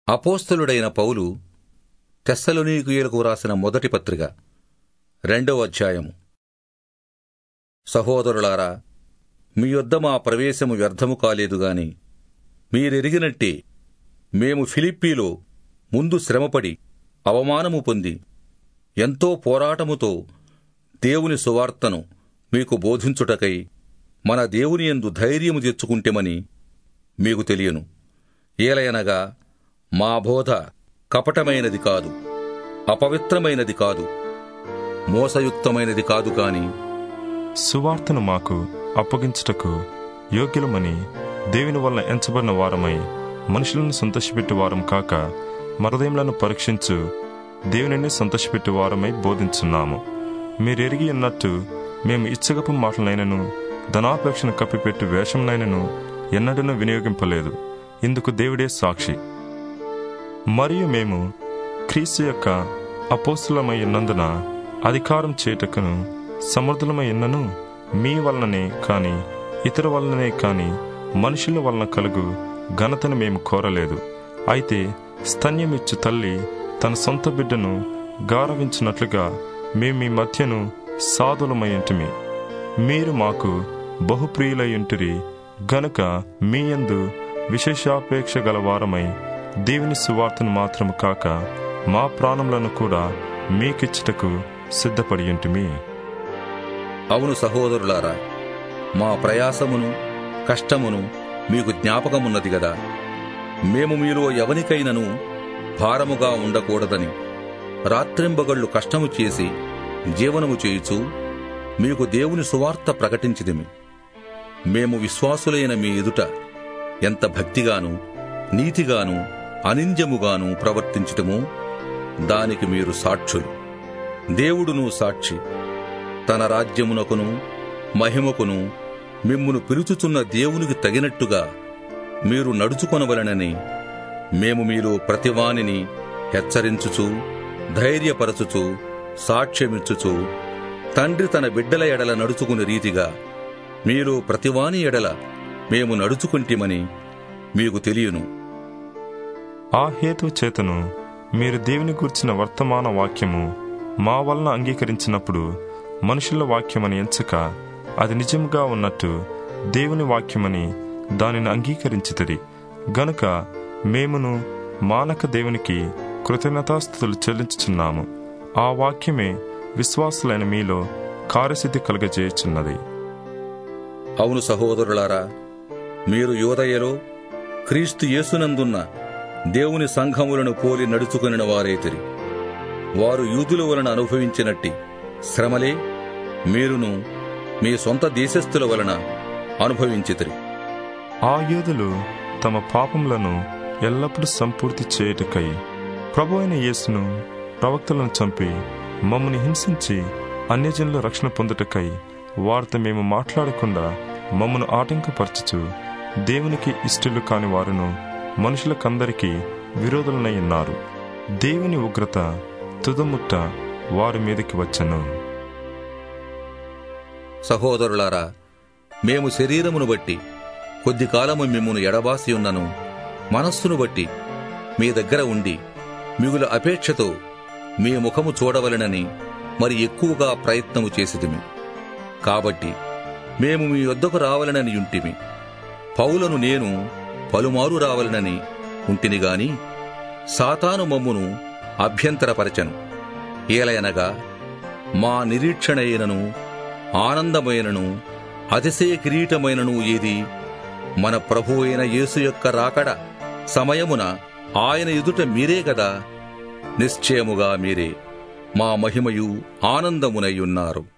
అపోస్తలుడైన పౌలు తెస్సలోనీకుయులకు రాసిన మొదటి పత్రిక రెండవ అధ్యాయము సహోదరులారా మీ యొద్ద మా ప్రవేశము వ్యర్థము కాలేదు గాని మీరెరిగినట్టే మేము ఫిలిప్పీలో ముందు శ్రమపడి అవమానము పొంది ఎంతో పోరాటముతో దేవుని సువార్తను మీకు బోధించుటకై మన దేవుని యందు ధైర్యము తెచ్చుకుంటేమని మీకు తెలియను ఏలయనగా మా బోధ కపటమైనది కాదు అపవిత్రమైనది కాదు మోసయుక్తమైనది కాదు కాని సువార్తను మాకు అప్పగించుటకు యోగ్యులమని దేవుని వల్ల ఎంచబడిన వారమై మనుషులను సంతోషపెట్టు వారం కాక మరదయములను పరీక్షించు దేవునిని సంతోషపెట్టు వారమై బోధించున్నాము మీరెరిగి ఉన్నట్టు మేము ఇచ్చగపు మాటలనైనను ధనాపేక్షను కప్పిపెట్టు వేషంనైనను ఎన్నడూనూ వినియోగింపలేదు ఇందుకు దేవుడే సాక్షి మరియు మేము క్రీస్తు యొక్క అపోస్తులమై ఉన్నందున అధికారం చేయుటకును సమర్థులమై ఉన్నను మీ వలననే కాని ఇతర వలననే కాని మనుషుల వలన కలుగు ఘనతను మేము కోరలేదు అయితే స్తన్యమిచ్చు తల్లి తన సొంత బిడ్డను గారవించినట్లుగా మేము మీ మధ్యను సాధులమయ్యంటిమి మీరు మాకు బహుప్రియులయ్యుంటిరి గనుక మీయందు విశేషాపేక్ష గల వారమై దేవుని సువార్తను మాత్రము కాక మా ప్రాణములను కూడా మీకిచ్చుటకు సిద్ధపడి ఉంటిమి అవును సహోదరులారా మా ప్రయాసమును కష్టమును మీకు జ్ఞాపకమున్నది గదా మేము మీలో ఎవనికైనను భారముగా ఉండకూడదని రాత్రింబగళ్ళు కష్టము చేసి జీవనము చేయుచు మీకు దేవుని సువార్త ప్రకటించిదిమి మేము విశ్వాసులైన మీ ఎదుట ఎంత భక్తిగాను నీతిగాను అనింద్యముగాను ప్రవర్తించితమో దానికి మీరు సాక్షులు దేవుడును సాక్షి తన రాజ్యమునకును మహిమకును మిమ్మును పిలుచుచున్న దేవునికి తగినట్టుగా మీరు నడుచుకొనవలనని మేము మీలో ప్రతివానిని హెచ్చరించుచు ధైర్యపరచుచు సాక్ష్యమిచ్చుచు తండ్రి తన బిడ్డల ఎడల నడుచుకుని రీతిగా మీరు ప్రతివాని ఎడల మేము నడుచుకుంటిమని మీకు తెలియను ఆ హేతు చేతను మీరు దేవుని గూర్చిన వర్తమాన వాక్యము మా వలన అంగీకరించినప్పుడు మనుషుల వాక్యమని ఎంచక అది నిజంగా ఉన్నట్టు దేవుని వాక్యమని దానిని అంగీకరించితది గనుక మేమును మానక దేవునికి కృతజ్ఞతాస్థుతులు చెల్లించుచున్నాము ఆ వాక్యమే విశ్వాసులైన మీలో కార్యసిద్ధి కలుగజేయుచున్నది అవును సహోదరులారా మీరు యోదయలో క్రీస్తు యేసునందున్న దేవుని సంఘములను పోలి నడుచుకొనిన వారైతిరి వారు యూదుల వలన అనుభవించినట్టి శ్రమలే మీరును మీ సొంత దేశస్థుల వలన అనుభవించితిరి ఆ యూదులు తమ పాపములను ఎల్లప్పుడూ సంపూర్తి చేయుటకై ప్రభు అయిన యేసును ప్రవక్తలను చంపి మమ్మల్ని హింసించి అన్యజనుల రక్షణ పొందుటకై వారితో మేము మాట్లాడకుండా మమ్మను ఆటంకపరచుచు దేవునికి ఇష్టలు కాని వారును మనుషులకందరికీ విరోధులనై ఉన్నారు దేవుని ఉగ్రత తుదముట్ట వారి మీదకి వచ్చను సహోదరులారా మేము శరీరమును బట్టి కొద్ది కాలము మిమ్మును ఎడబాసి ఉన్నను మనస్సును బట్టి మీ దగ్గర ఉండి మిగుల అపేక్షతో మీ ముఖము చూడవలనని మరి ఎక్కువగా ప్రయత్నము చేసిదిమి కాబట్టి మేము మీ వద్దకు రావాలనని యుంటిమి పౌలను నేను పలుమారు రావాలనని ఉంటిని గాని సాతాను మమ్మును అభ్యంతరపరచను ఏలయనగా మా నిరీక్షణ అయినను ఆనందమైనను అతిశయ కిరీటమైనను ఏది మన ప్రభు అయిన యేసు యొక్క రాకడ సమయమున ఆయన ఎదుట మీరే గదా నిశ్చయముగా మీరే మా మహిమయు ఆనందమునై ఉన్నారు